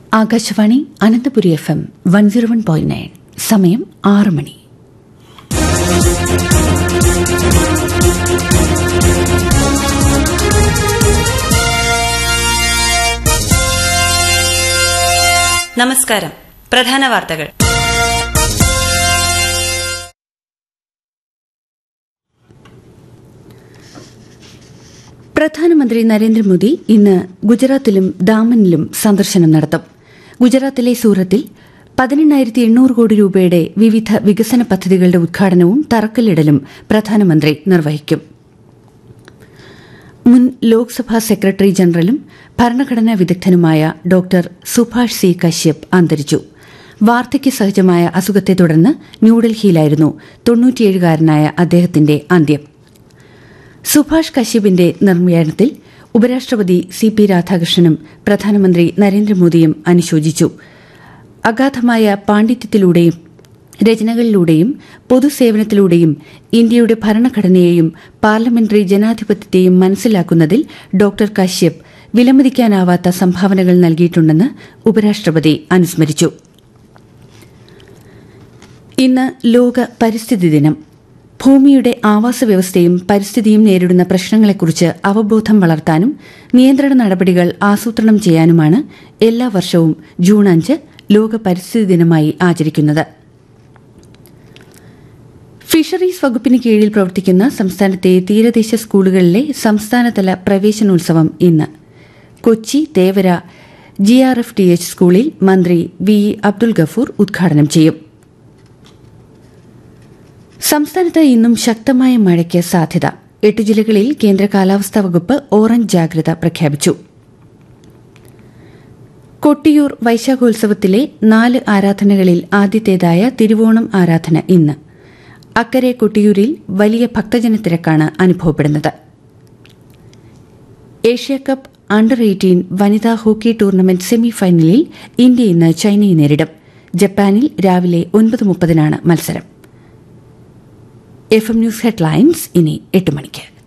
Akashvani Ananthapuri F M one zero one point nine സമയം ആറ് മണി നമസ്കാരം പ്രധാന വാർത്തകൾ പ്രധാനമന്ത്രി നരേന്ദ്രമോദി ഇന്ന് ഗുജറാത്തിലും ദാമനിലും സന്ദർശനം നടത്തും ഗുജറാത്തിലെ സൂറത്തിൽ പതിനെണ്ണായിരത്തി എണ്ണൂറ് കോടി രൂപയുടെ വിവിധ വികസന പദ്ധതികളുടെ ഉദ്ഘാടനവും തറക്കല്ലിടലും പ്രധാനമന്ത്രി നിർവഹിക്കും മുൻ ലോക്സഭാ സെക്രട്ടറി ജനറലും ഭരണഘടനാ വിദഗ്ധനുമായ ഡോക്ടർ സുഭാഷ് സി കശ്യപ് അന്തരിച്ചു വാർദ്ധക്യ സഹജമായ അസുഖത്തെ തുടർന്ന് ന്യൂഡൽഹിയിലായിരുന്നു തൊണ്ണൂറ്റിയേഴുകാരനായ അദ്ദേഹത്തിന്റെ അന്ത്യം സുഭാഷ് കശ്യപിന്റെ നിർമ്മാണത്തിൽ ഉപരാഷ്ട്രപതി സി പി രാധാകൃഷ്ണനും പ്രധാനമന്ത്രി നരേന്ദ്രമോദിയും അനുശോചിച്ചു അഗാധമായ പാണ്ഡിത്യത്തിലൂടെയും രചനകളിലൂടെയും പൊതുസേവനത്തിലൂടെയും ഇന്ത്യയുടെ ഭരണഘടനയെയും പാർലമെന്ററി ജനാധിപത്യത്തെയും മനസ്സിലാക്കുന്നതിൽ ഡോക്ടർ കശ്യപ് വിലമതിക്കാനാവാത്ത സംഭാവനകൾ നൽകിയിട്ടുണ്ടെന്ന് ഉപരാഷ്ട്രപതി അനുസ്മരിച്ചു ഇന്ന് ലോക പരിസ്ഥിതി ദിനം ഭൂമിയുടെ ആവാസ വ്യവസ്ഥയും പരിസ്ഥിതിയും നേരിടുന്ന പ്രശ്നങ്ങളെക്കുറിച്ച് അവബോധം വളർത്താനും നിയന്ത്രണ നടപടികൾ ആസൂത്രണം ചെയ്യാനുമാണ് എല്ലാ വർഷവും ജൂൺ അഞ്ച് ലോക പരിസ്ഥിതി ദിനമായി ആചരിക്കുന്നത് ഫിഷറീസ് വകുപ്പിന് കീഴിൽ പ്രവർത്തിക്കുന്ന സംസ്ഥാനത്തെ തീരദേശ സ്കൂളുകളിലെ സംസ്ഥാനതല പ്രവേശനോത്സവം ഇന്ന് Kochi Thevara G R F T H സ്കൂളിൽ മന്ത്രി വി ഇ അബ്ദുൽ ഗഫൂർ ഉദ്ഘാടനം ചെയ്യും സംസ്ഥാനത്ത് ഇന്നും ശക്തമായ മഴയ്ക്ക് സാധ്യത എട്ട് ജില്ലകളിൽ കേന്ദ്ര കാലാവസ്ഥാ വകുപ്പ് ഓറഞ്ച് ജാഗ്രത പ്രഖ്യാപിച്ചു കൊട്ടിയൂർ വൈശാഖോത്സവത്തിലെ നാല് ആരാധനകളിൽ ആദ്യത്തേതായ തിരുവോണം ആരാധന ഇന്ന് അക്കരെ കൊട്ടിയൂരിൽ വലിയ ഭക്തജന തിരക്കാണ് അനുഭവപ്പെടുന്നത് ഏഷ്യാകപ്പ് അണ്ടർ എയ്റ്റീൻ വനിതാ ഹോക്കി ടൂർണമെന്റ് സെമി ഫൈനലിൽ ഇന്ത്യ ഇന്ന് ചൈനയെ നേരിടും ജപ്പാനിൽ രാവിലെ ഒൻപത് മുപ്പതിനാണ് മത്സരം എഫ് എം ന്യൂസ് ഹെഡ്ലൈൻസ് ഇനി എട്ട് മണിക്ക്